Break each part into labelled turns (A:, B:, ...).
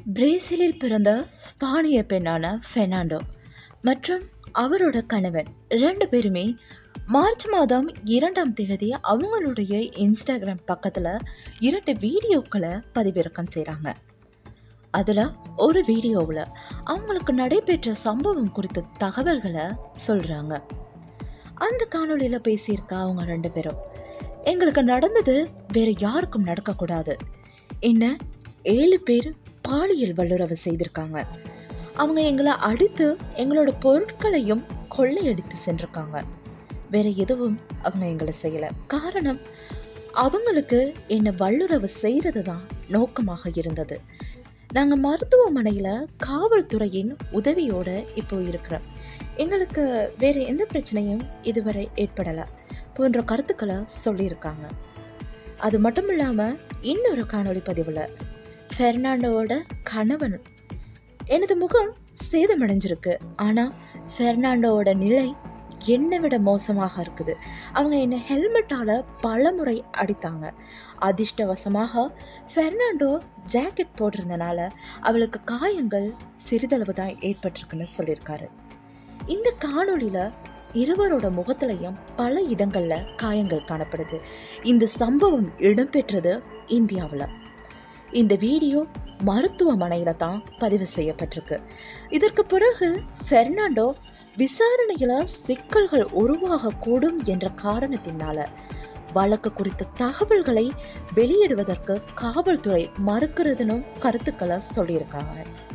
A: பிரேசிலில் பிறந்த ஸ்பானிய பெண்ணான ஃபெர்னாண்டோ மற்றும் அவரோட கணவன் ரெண்டு பேருமே மார்ச் மாதம் இரண்டாம் தேதி அவங்களுடைய இன்ஸ்டாகிராம் பக்கத்தில் இரண்டு வீடியோக்களை பதிவிறக்கம் செய்கிறாங்க அதில் ஒரு வீடியோவில் அவங்களுக்கு நடைபெற்ற சம்பவம் குறித்த தகவல்களை சொல்கிறாங்க அந்த காணொளியில் பேசியிருக்க அவங்க ரெண்டு பேரும் எங்களுக்கு நடந்தது வேற யாருக்கும் நடக்கக்கூடாது என்ன ஏழு பேர் பாலியல் வல்லுறவு செய்திருக்காங்க அவங்க எங்களை அடித்து எங்களோட பொருட்களையும் கொள்ளையடித்து சென்றிருக்காங்க வேற எதுவும் அவங்க எங்களை செய்யலை காரணம் அவங்களுக்கு என்னை வல்லுறவு செய்கிறது தான் நோக்கமாக இருந்தது நாங்கள் மருத்துவமனையில் காவல்துறையின் உதவியோடு இப்போ இருக்கிறோம் எங்களுக்கு வேறு எந்த பிரச்சனையும் இதுவரை ஏற்படலை போன்ற கருத்துக்களை சொல்லியிருக்காங்க அது மட்டும் இல்லாமல் இன்னொரு காணொளி பதிவில் ஃபெர்னாண்டோவோட கணவன் எனது முகம் சேதமடைஞ்சிருக்கு ஆனால் ஃபெர்னாண்டோவோட நிலை என்னை விட மோசமாக இருக்குது அவங்க என்னை ஹெல்மெட்டால் பலமுறை அடித்தாங்க அதிர்ஷ்டவசமாக ஃபெர்னாண்டோ ஜாக்கெட் போட்டிருந்தனால அவளுக்கு காயங்கள் சிறிதளவு தான் ஏற்பட்டிருக்குன்னு சொல்லியிருக்காரு இந்த காணொளியில் இருவரோட முகத்திலையும் பல இடங்களில் காயங்கள் காணப்படுது இந்த சம்பவம் இடம்பெற்றது இந்தியாவில் இந்த வீடியோ மருத்துவமனையில் தான் பதிவு செய்யப்பட்டிருக்கு இதற்கு பிறகு ஃபெர்னாண்டோ விசாரணையில் சிக்கல்கள் உருவாகக்கூடும் என்ற காரணத்தினால வழக்கு குறித்த தகவல்களை வெளியிடுவதற்கு காவல்துறை மறுக்கிறதுனும் கருத்துக்களை சொல்லியிருக்காங்க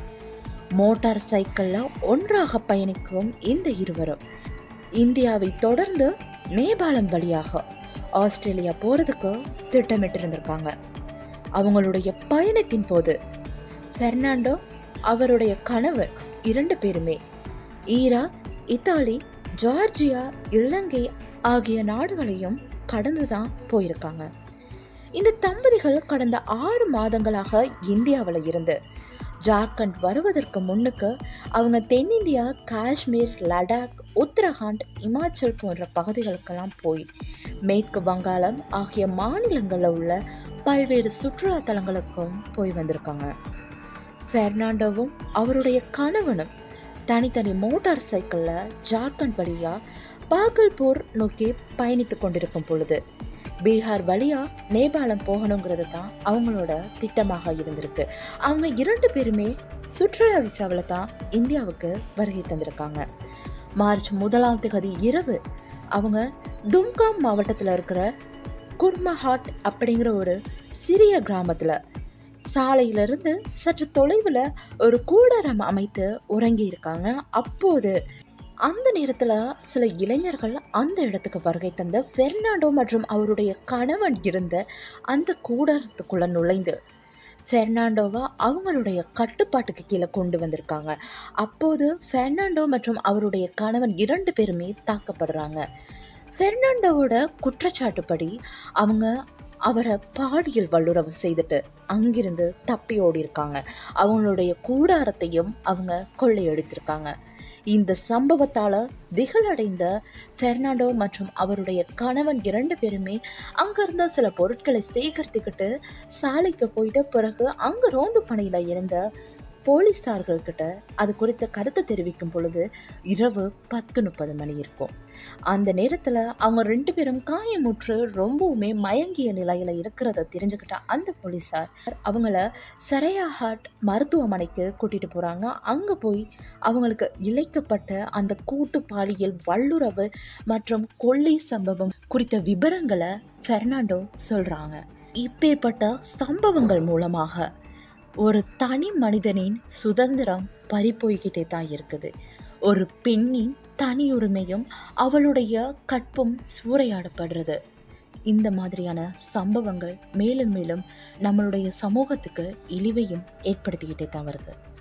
A: மோட்டார் சைக்கிளில் ஒன்றாக பயணிக்கும் இந்த இருவரும் இந்தியாவை தொடர்ந்து நேபாளம் வழியாக ஆஸ்திரேலியா போகிறதுக்கு திட்டமிட்டிருந்திருக்காங்க அவங்களுடைய பயணத்தின் போது ஃபெர்னாண்டோ அவருடைய கணவர் இரண்டு பேருமே ஈராக் இத்தாலி ஜார்ஜியா இலங்கை ஆகிய நாடுகளையும் கடந்து தான் போயிருக்காங்க இந்த தம்பதிகள் கடந்த ஆறு மாதங்களாக இந்தியாவில் இருந்து ஜார்க்கண்ட் வருவதற்கு முன்னுக்கு அவங்க தென்னிந்தியா காஷ்மீர் லடாக் உத்தரகாண்ட் இமாச்சல் போன்ற பகுதிகளுக்கெல்லாம் போய் மேற்கு வங்காளம் ஆகிய மாநிலங்களில் உள்ள பல்வேறு சுற்றுலா தலங்களுக்கும் போய் வந்திருக்காங்க ஃபெர்னாண்டோவும் அவருடைய கணவனும் தனித்தனி மோட்டார் சைக்கிளில் ஜார்க்கண்ட் வழியாக பாகல்பூர் நோக்கி பயணித்து கொண்டிருக்கும் பொழுது பீகார் வழியாக நேபாளம் போகணுங்கிறது தான் அவங்களோட திட்டமாக இருந்திருக்கு அவங்க இரண்டு பேருமே சுற்றுலா விசாவில் தான் இந்தியாவுக்கு வருகை தந்திருக்காங்க மார்ச் முதலாம் தேதி இரவு அவங்க தும்காம் மாவட்டத்தில் இருக்கிற குர்மஹாட் அப்படிங்கிற ஒரு சிறிய கிராமத்தில் சாலையிலிருந்து சற்று தொலைவில் ஒரு கூடாரம் அமைத்து உறங்கி இருக்காங்க அப்போது அந்த நேரத்தில் சில இளைஞர்கள் அந்த இடத்துக்கு வருகை தந்த ஃபெர்னாண்டோ மற்றும் அவருடைய கணவன் இருந்த அந்த கூடாரத்துக்குள்ளே நுழைந்து ஃபெர்னாண்டோவை அவங்களுடைய கட்டுப்பாட்டுக்கு கீழே கொண்டு வந்திருக்காங்க அப்போது ஃபெர்னாண்டோ மற்றும் அவருடைய கணவன் இரண்டு பேருமே தாக்கப்படுறாங்க ஃபெர்னாண்டோவோட குற்றச்சாட்டுப்படி அவங்க அவரை பாலியல் வல்லுறவு செய்துட்டு அங்கிருந்து தப்பி ஓடி இருக்காங்க அவங்களுடைய கூடாரத்தையும் அவங்க கொள்ளையடித்திருக்காங்க இந்த சம்பவத்தால் திகழடைந்த ஃபெர்னாண்டோ மற்றும் அவருடைய கணவன் இரண்டு பேருமே அங்கிருந்த சில பொருட்களை சேகரித்துக்கிட்டு சாலைக்கு போயிட்ட பிறகு அங்கே ரோந்து பணியில் இருந்த போலீஸார்கள்கிட்ட அது குறித்த கருத்து தெரிவிக்கும் பொழுது இரவு பத்து முப்பது மணி இருக்கும் அந்த நேரத்தில் அவங்க ரெண்டு பேரும் காயமுற்று ரொம்பவுமே மயங்கிய நிலையில் இருக்கிறத தெரிஞ்சுக்கிட்ட அந்த போலீஸார் அவங்கள சரையாஹாட் மருத்துவமனைக்கு கூட்டிகிட்டு போகிறாங்க அங்கே போய் அவங்களுக்கு இழைக்கப்பட்ட அந்த கூட்டு பாலியல் வல்லுறவு மற்றும் கொள்ளை சம்பவம் குறித்த விவரங்களை ஃபெர்னாண்டோ சொல்கிறாங்க இப்பேற்பட்ட சம்பவங்கள் மூலமாக ஒரு தனி மனிதனின் சுதந்திரம் பறிப்போய்கிட்டே தான் இருக்குது ஒரு பெண்ணின் தனி உரிமையும் அவளுடைய கற்பும் சூறையாடப்படுறது இந்த மாதிரியான சம்பவங்கள் மேலும் மேலும் நம்மளுடைய சமூகத்துக்கு இழிவையும் ஏற்படுத்திக்கிட்டே தான் வருது